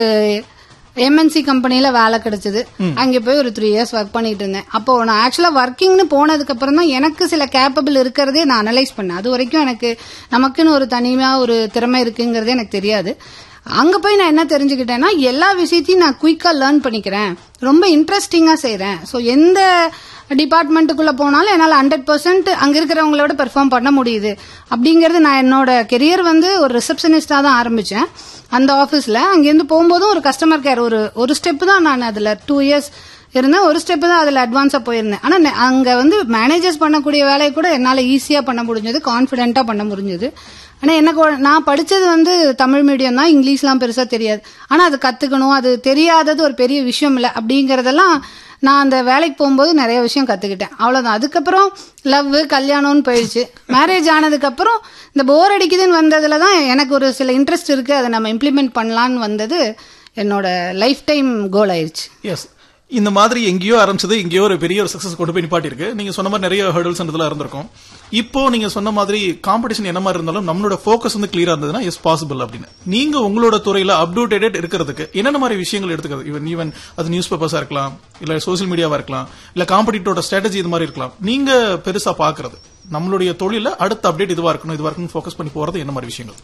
MNC கம்பெனில வேலை கிடைச்சது அங்க போய் ஒரு த்ரீ இயர்ஸ் ஒர்க் பண்ணிட்டு இருந்தேன் அப்போ நான் ஆக்சுவலா ஒர்க்கிங்னு போனதுக்கு அப்புறம் தான் எனக்கு சில கேப்பபிள் இருக்கிறதே நான் அனலைஸ் பண்ணேன் அது வரைக்கும் எனக்கு நமக்குன்னு ஒரு தனியா ஒரு திறமை இருக்குங்கிறதே எனக்கு தெரியாது அங்க போய் நான் என்ன தெரிஞ்சுக்கிட்டேன்னா எல்லா விஷயத்தையும் நான் குயிக்கா லேர்ன் பண்ணிக்கிறேன் ரொம்ப இன்ட்ரெஸ்டிங்கா செய்றேன் ஸோ எந்த டிபார்ட்மெண்ட்டுக்குள்ள போனாலும் என்னால் ஹண்ட்ரட் பர்சன்ட் அங்க இருக்கிறவங்களோட பெர்ஃபார்ம் பண்ண முடியுது அப்படிங்கறது நான் என்னோட கெரியர் வந்து ஒரு ரிசப்ஷனிஸ்டா தான் ஆரம்பிச்சேன் அந்த ஆபீஸ்ல அங்கிருந்து போகும்போதும் ஒரு கஸ்டமர் கேர் ஒரு ஒரு ஸ்டெப் தான் நான் அதுல டூ இயர்ஸ் இருந்தேன் ஒரு ஸ்டெப் தான் அதுல அட்வான்ஸா போயிருந்தேன் ஆனா நெ- அங்க வந்து மேனேஜர்ஸ் பண்ணக்கூடிய வேலையை கூட என்னால ஈஸியா பண்ண முடிஞ்சது கான்பிடென்ட்டா பண்ண முடிஞ்சது ஆனா எனக்கு ஒரு- நான் படிச்சது வந்து தமிழ் மீடியம் தான் இங்கிலீஷ்லாம் பெருசா தெரியாது ஆனா அது கத்துக்கணும் அது தெரியாதது ஒரு பெரிய விஷயம் இல்லை அப்படிங்கறதெல்லாம் நான் அந்த வேலைக்கு போகும்போது நிறைய விஷயம் கத்துக்கிட்டேன் அவ்வளவுதான் அதுக்கப்புறம் லவ் கல்யாணம்னு போயிடுச்சு மேரேஜ் ஆனதுக்கு அப்புறம் இந்த போர் அடிக்குதுன்னு வந்ததுல தான் எனக்கு ஒரு சில இன்ட்ரெஸ்ட் இருக்கு அதை நம்ம இம்ப்ளிமெண்ட் பண்ணலான்னு வந்தது என்னோட லைஃப் டைம் கோல் ஆயிருச்சு எஸ் இந்த மாதிரி எங்கேயோ ஆரம்பிச்சது எங்கேயோ ஒரு பெரிய ஒரு சக்சஸ் கொண்டு போய் நிப்பாட்டி இருக்கு நீங்க சொன்ன மாதிரி நிறைய ஹர்டல்ஸ் இதெல்லாம் இருந்திருக்கும் இப்போ நீங்க சொன்ன மாதிரி காம்படிஷன் என்ன மாதிரி இருந்தாலும் நம்மளோட ஃபோக்கஸ் வந்து கிளியரா இருந்ததுன்னா எஸ் பாசிபிள் அப்படின்னு நீங்க உங்களோட துறையில அப்டேட்டட் இருக்கிறதுக்கு என்னென்ன மாதிரி விஷயங்கள் எடுத்துக்கிறது ஈவன் ஈவன் அது நியூஸ் பேப்பர்ஸா இருக்கலாம் இல்ல சோசியல் மீடியாவா இருக்கலாம் இல்ல காம்படிட்டரோட ஸ்ட்ராட்டஜி இது மாதிரி இருக்கலாம் நீங்க பெருசா பாக்குறது நம்மளுடைய தொழில அடுத்த அப்டேட் இதுவா இருக்கணும் இதுவா இருக்கணும் ஃபோக்கஸ் பண்ணி போறது என்ன மாதிரி விஷயங்கள்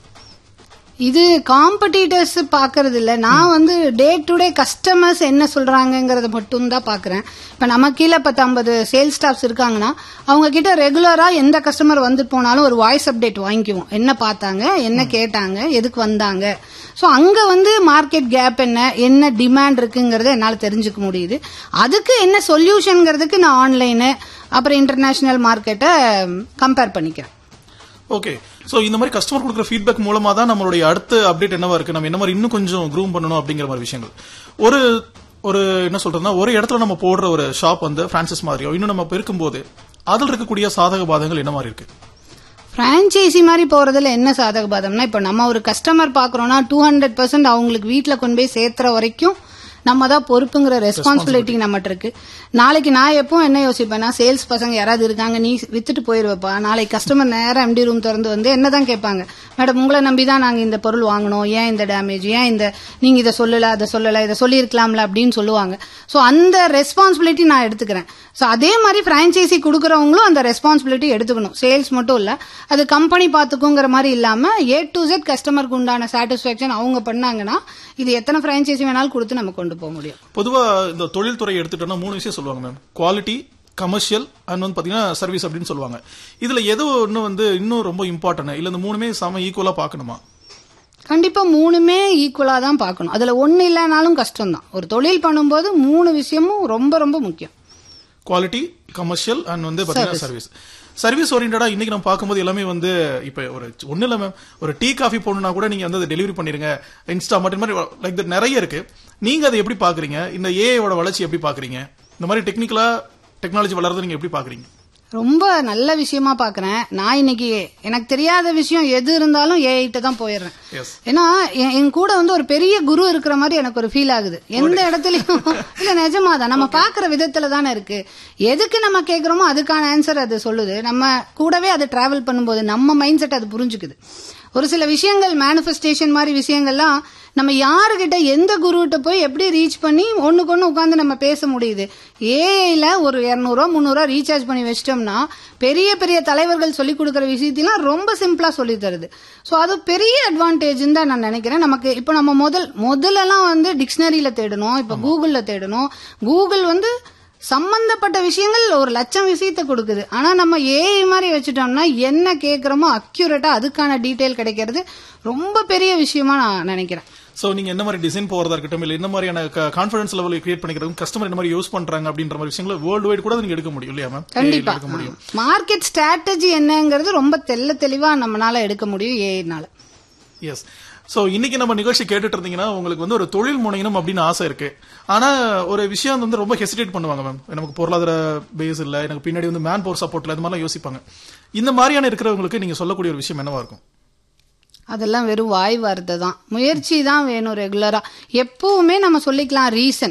இது காம்படிட்டர்ஸ் பாக்குறது இல்ல நான் வந்து டே டு டே கஸ்டமர்ஸ் என்ன சொல்றாங்கங்கறத மட்டும் தான் பாக்குறேன் இப்ப நம்ம கீழே பத்து ஐம்பது சேல்ஸ் ஸ்டாஃப்ஸ் இருக்காங்கன்னா அவங்க கிட்ட ரெகுலரா எந்த கஸ்டமர் வந்து போனாலும் ஒரு வாய்ஸ் அப்டேட் வாங்கிக்குவோம் என்ன பார்த்தாங்க என்ன கேட்டாங்க எதுக்கு வந்தாங்க சோ அங்க வந்து மார்க்கெட் கேப் என்ன என்ன டிமாண்ட் இருக்குங்கறத என்னால தெரிஞ்சுக்க முடியுது அதுக்கு என்ன சொல்யூஷன்ங்கிறதுக்கு நான் ஆன்லைனு அப்புறம் இன்டர்நேஷனல் மார்க்கெட்டை கம்பேர் பண்ணிக்கிறேன் ஓகே சோ இந்த மாதிரி கஸ்டமர் கொடுக்குற ஃபீட்பேக் மூலமா தான் நம்மளுடைய அடுத்த அப்டேட் என்னவா இருக்கு நம்ம என்ன மாதிரி இன்னும் கொஞ்சம் க்ரூம் பண்ணணும் அப்படிங்கிற மாதிரி விஷயங்கள் ஒரு ஒரு என்ன சொல்றதுன்னா ஒரு இடத்துல நம்ம போடுற ஒரு ஷாப் வந்து பிரான்சிஸ் மாதிரியோ இன்னும் நம்ம இருக்கும்போது அதில் இருக்கக்கூடிய சாதக பாதங்கள் என்ன மாதிரி இருக்கு பிரான்ச்சைசி மாதிரி போறதுல என்ன சாதக பாதம்னா இப்ப நம்ம ஒரு கஸ்டமர் பாக்குறோம்னா டூ ஹண்ட்ரட் பர்சன்ட் அவங்களுக்கு வீட்ல கொண்டு போய் சேர்த்துற வரைக்கும் நம்ம தான் பொறுப்புங்கிற ரெஸ்பான்சிபிலிட்டி நம்மகிட்ட இருக்கு நாளைக்கு நான் எப்பவும் என்ன யோசிப்பேன்னா சேல்ஸ் பசங்க யாராவது இருக்காங்க நீ வித்துட்டு போயிருவப்பா நாளைக்கு கஸ்டமர் நேரா எம்டி ரூம் திறந்து வந்து என்னதான் கேட்பாங்க மேடம் உங்களை நம்பி தான் நாங்க இந்த பொருள் வாங்கினோம் ஏன் இந்த டேமேஜ் ஏன் இந்த நீங்க இதை சொல்லல அதை சொல்லல இதை சொல்லியிருக்கலாம்ல அப்படின்னு சொல்லுவாங்க சோ அந்த ரெஸ்பான்சிபிலிட்டி நான் எடுத்துக்கிறேன் சோ அதே மாதிரி பிரான்ச்சைசி கொடுக்கறவங்களும் அந்த ரெஸ்பான்சிபிலிட்டி எடுத்துக்கணும் சேல்ஸ் மட்டும் இல்ல அது கம்பெனி பாத்துக்குங்கிற மாதிரி இல்லாம ஏ டு Z கஸ்டமருக்கு உண்டான சாட்டிஸ்பாக்சன் அவங்க பண்ணாங்கன்னா இது எத்தனை பிரான்ச்சைசி வேணாலும் கொடுத்து நம்ம கொண்டு போக முடியும் பொதுவா இந்த தொழில்துறை எடுத்துட்டோம்னா மூணு விஷயம் சொல்லுவாங்க மேம் குவாலிட்டி கமர்ஷியல் அண்ட் வந்து பாத்தீங்கன்னா சர்வீஸ் அப்படின்னு சொல்லுவாங்க இதுல எது ஒண்ணு வந்து இன்னும் ரொம்ப இம்பார்ட்டன்ட் இல்ல இந்த மூணுமே சம ஈக்குவலா பார்க்கணுமா கண்டிப்பா மூணுமே ஈக்குவலா தான் பார்க்கணும் அதுல ஒண்ணு இல்லைனாலும் கஷ்டம் தான் ஒரு தொழில் பண்ணும்போது மூணு விஷயமும் ரொம்ப ரொம்ப முக்கியம் குவாலிட்டி கமர்ஷியல் அண்ட் வந்து பாத்தீங்கன்னா சர்வீஸ் சர்வீஸ் ஓரியன்டா இன்னைக்கு நம்ம பார்க்கும்போது எல்லாமே வந்து இப்ப ஒரு ஒண்ணு இல்ல மேம் ஒரு டீ காஃபி போடணும்னா கூட நீங்க வந்து டெலிவரி பண்ணிருங்க இன்ஸ்டா மட்டும் மாதிரி லைக் தட் நிறைய இருக்கு நீங்க அதை எப்படி பாக்குறீங்க இந்த ஏஐயோட வளர்ச்சி எப்படி பாக்குறீங்க இந்த மாதிரி டெக்னிக்கலா டெக்னாலஜி வளர்றதை நீங்க எப்படி பாக்குறீங்க ரொம்ப நல்ல விஷயமா பாக்குறேன் நான் இன்னைக்கு எனக்கு தெரியாத விஷயம் எது இருந்தாலும் ஏஐட்ட தான் போயிடுறேன் எஸ் ஏன்னா என் என் கூட வந்து ஒரு பெரிய குரு இருக்கிற மாதிரி எனக்கு ஒரு ஃபீல் ஆகுது எந்த இடத்துலயும் இல்ல நிஜமாதான் நம்ம பாக்குற விதத்துல தானே இருக்கு எதுக்கு நம்ம கேக்குறோமோ அதுக்கான ஆன்சர் அது சொல்லுது நம்ம கூடவே அது டிராவல் பண்ணும்போது நம்ம மைண்ட் செட் அது புரிஞ்சுக்குது ஒரு சில விஷயங்கள் மேனிஃபெஸ்டேஷன் மாதிரி விஷயங்கள்லாம் நம்ம யாருகிட்ட எந்த குருகிட்ட போய் எப்படி ரீச் பண்ணி ஒண்ணுக்கு ஒண்ணு உட்காந்து நம்ம பேச முடியுது ஏஐல ஒரு இரநூறுவா முந்நூறுவா ரீசார்ஜ் பண்ணி வச்சிட்டோம்னா பெரிய பெரிய தலைவர்கள் சொல்லி கொடுக்குற விஷயத்தெல்லாம் ரொம்ப சிம்பிளா சொல்லி தருது ஸோ அது பெரிய அட்வான்டேஜ்னு தான் நான் நினைக்கிறேன் நமக்கு இப்போ நம்ம முதல் முதல்லலாம் வந்து டிக்ஷனரியில தேடணும் இப்போ கூகுள்ல தேடணும் கூகுள் வந்து சம்பந்தப்பட்ட விஷயங்கள் ஒரு லட்சம் விஷயத்த கொடுக்குது ஆனா நம்ம ஏஐ மாதிரி வச்சுட்டோம்னா என்ன கேக்குறோமோ அக்யூரேட்டா அதுக்கான டீடைல் கிடைக்கிறது ரொம்ப பெரிய விஷயமா நான் நினைக்கிறேன் சோ நீங்க என்ன மாதிரி டிசைன் போறதா இருக்கட்டும் இல்ல என்ன மாதிரியான கான்ஃபிடன்ஸ் லெவல் கிரியேட் பண்ணிக்கிறது கஸ்டமர் என்ன மாதிரி யூஸ் பண்றாங்க அப்படின்ற மாதிரி விஷயங்களை வேர்ல்டு வைட் கூட நீங்க எடுக்க முடியும் இல்லையா மேம் கண்டிப்பா எடுக்க முடியும் மார்க்கெட் ஸ்ட்ராட்டஜி என்னங்கிறது ரொம்ப தெள்ள தெளிவா நம்மளால எடுக்க முடியும் ஏஐனால எஸ் சோ இன்னைக்கு நம்ம நிகழ்ச்சி கேட்டுட்டு இருந்தீங்கன்னா உங்களுக்கு வந்து ஒரு தொழில் முனையணும் அப்படின்னு ஆசை இருக்கு ஆனா ஒரு விஷயம் வந்து ரொம்ப ஹெசிடேட் பண்ணுவாங்க மேம் நமக்கு பொருளாதார பேஸ் இல்ல எனக்கு பின்னாடி வந்து மேன் பவர் சப்போர்ட் இல்ல இந்த மாதிரிலாம் யோசிப்பாங்க இந்த மாதிரியான இருக்கிறவங்களுக்கு நீங்க சொல்லக்கூடிய ஒரு விஷயம் என்னவா இருக்கும் அதெல்லாம் வெறும் வாய் வார்த்தை தான் முயற்சி தான் வேணும் ரெகுலரா எப்பவுமே நம்ம சொல்லிக்கலாம் ரீசன்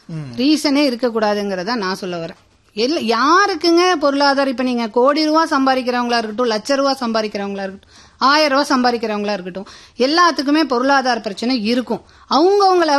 ரீசனே இருக்கக்கூடாதுங்கிறத நான் சொல்ல வரேன் இல்ல யாருக்குங்க பொருளாதாரம் இப்ப நீங்க கோடி ரூபா சம்பாதிக்கிறவங்களா இருக்கட்டும் லட்ச ரூபா சம்பாதிக்கிறவங்களா இருக்கட்டும் ஆயிரம் ரூபாய் சம்பாதிக்கிறவங்களா இருக்கட்டும் எல்லாத்துக்குமே பொருளாதார பிரச்சனை இருக்கும் அவங்கவுங்க